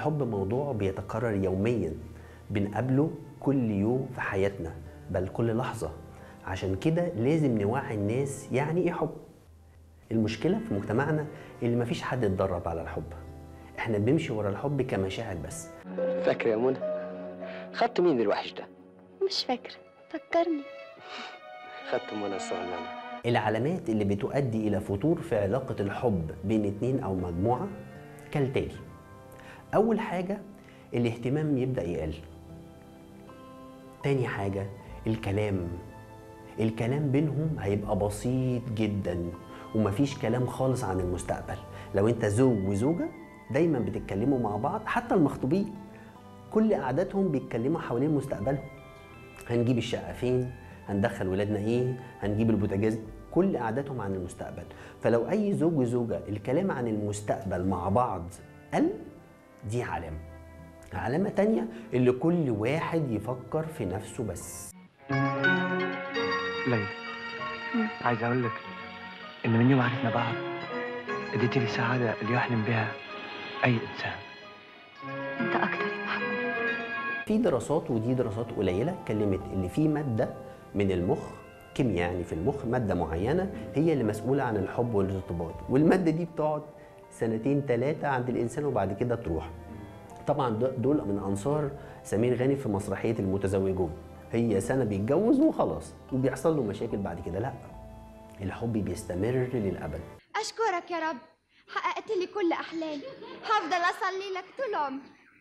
الحب موضوع بيتكرر يوميا بنقابله كل يوم في حياتنا بل كل لحظة عشان كده لازم نوعي الناس يعني ايه حب المشكلة في مجتمعنا اللي مفيش حد اتدرب على الحب احنا بنمشي ورا الحب كمشاعر بس فاكر يا منى خدت مين الوحش ده مش فاكرة فكرني خدت منى الصغننه العلامات اللي بتؤدي إلى فتور في علاقة الحب بين اتنين أو مجموعة كالتالي أول حاجة الاهتمام يبدأ يقل تاني حاجة الكلام الكلام بينهم هيبقى بسيط جدا ومفيش كلام خالص عن المستقبل لو انت زوج وزوجة دايما بتتكلموا مع بعض حتى المخطوبين كل قعداتهم بيتكلموا حوالين مستقبلهم هنجيب الشقة فين هندخل ولادنا ايه هنجيب البوتاجاز كل قعداتهم عن المستقبل فلو اي زوج وزوجة الكلام عن المستقبل مع بعض قل دي علامة علامة تانية اللي كل واحد يفكر في نفسه بس ليلى عايز اقول لك ان من يوم عرفنا بعض اديتي لي سعاده اللي يحلم بها اي انسان انت اكتر يا محمود في دراسات ودي دراسات قليله اتكلمت ان في ماده من المخ كيمياء يعني في المخ ماده معينه هي اللي مسؤوله عن الحب والارتباط والماده دي بتقعد سنتين ثلاثه عند الانسان وبعد كده تروح طبعا د- دول من انصار سمير غانم في مسرحيه المتزوجون هي سنه بيتجوز وخلاص وبيحصل له مشاكل بعد كده لا الحب بيستمر للابد أشكرك يا رب حققت لي كل أحلامي هفضل أصلي لك طول عمري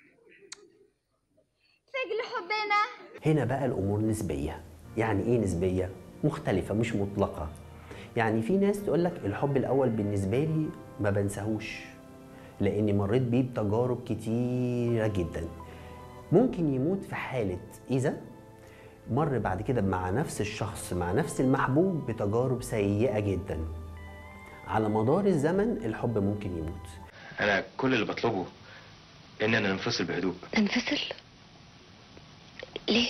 سجل حبنا هنا بقى الامور نسبيه يعني ايه نسبيه مختلفه مش مطلقه يعني في ناس تقول لك الحب الاول بالنسبه لي ما بنساهوش لاني مريت بيه بتجارب كتيره جدا ممكن يموت في حاله اذا مر بعد كده مع نفس الشخص مع نفس المحبوب بتجارب سيئه جدا على مدار الزمن الحب ممكن يموت انا كل اللي بطلبه اننا ننفصل بهدوء انفصل ليه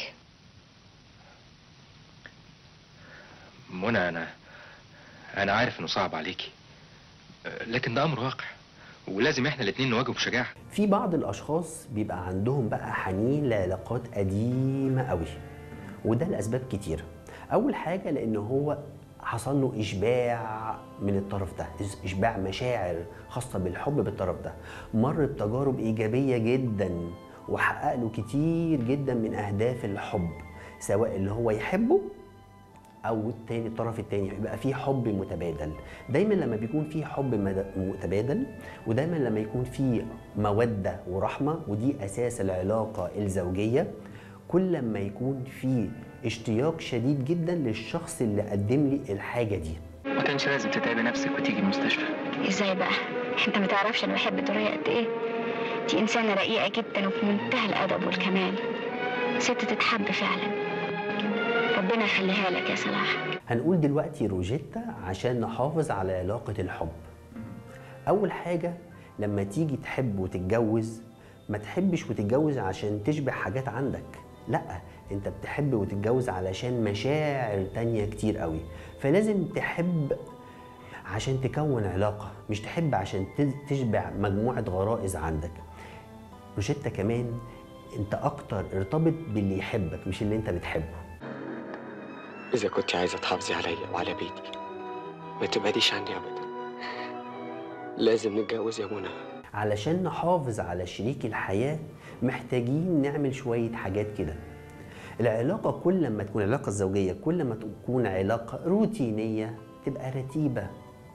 منى انا انا عارف انه صعب عليكي أه، لكن ده امر واقع ولازم احنا الاتنين نواجهه بشجاعه في بعض الاشخاص بيبقى عندهم بقى حنين لعلاقات قديمه قوي وده لاسباب كتيره اول حاجه لان هو حصل له اشباع من الطرف ده إش- اشباع مشاعر خاصه بالحب بالطرف ده مر بتجارب ايجابيه جدا وحقق له كتير جدا من اهداف الحب سواء اللي هو يحبه او التاني الطرف التاني يبقى في حب متبادل دايما لما بيكون في حب مد- متبادل ودايما لما يكون في موده ورحمه ودي اساس العلاقه الزوجيه كل ما يكون في اشتياق شديد جدا للشخص اللي قدم لي الحاجه دي ما كانش لازم تتعبي نفسك وتيجي المستشفى ازاي بقى انت ما تعرفش انا بحب دورية قد ايه دي انسانة رقيقة جدا وفي منتهى الادب والكمال ست تتحب فعلا ربنا يخليها لك يا صلاح هنقول دلوقتي روجيتا عشان نحافظ على علاقة الحب أول حاجة لما تيجي تحب وتتجوز ما تحبش وتتجوز عشان تشبع حاجات عندك لا انت بتحب وتتجوز علشان مشاعر تانية كتير قوي فلازم تحب عشان تكون علاقة مش تحب عشان تز- تشبع مجموعة غرائز عندك روجيتا كمان انت اكتر ارتبط باللي يحبك مش اللي انت بتحبه اذا كنت عايزه تحافظي عليا وعلى بيتي ما تبعديش عني ابدا لازم نتجوز يا منى علشان نحافظ على شريك الحياة محتاجين نعمل شوية حاجات كده العلاقة كل ما تكون العلاقة الزوجية كل ما تكون علاقة روتينية تبقى رتيبة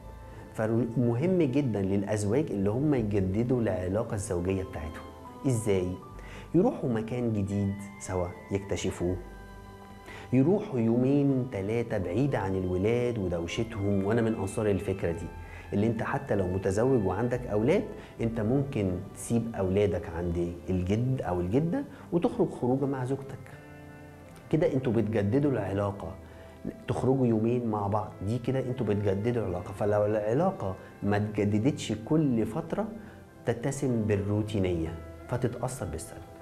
فمهم جدا للأزواج اللي هم يجددوا العلاقة الزوجية بتاعتهم إزاي؟ يروحوا مكان جديد سوا يكتشفوه يروحوا يومين ثلاثة بعيد عن الولاد ودوشتهم وأنا من أنصار الفكرة دي اللي انت حتى لو متزوج وعندك أولاد انت ممكن تسيب أولادك عند الجد أو الجدة وتخرج خروجة مع زوجتك كده انتوا بتجددوا العلاقة تخرجوا يومين مع بعض دي كده انتوا بتجددوا العلاقة فلو العلاقة ما اتجددتش كل فترة تتسم بالروتينية فتتأثر بالسلب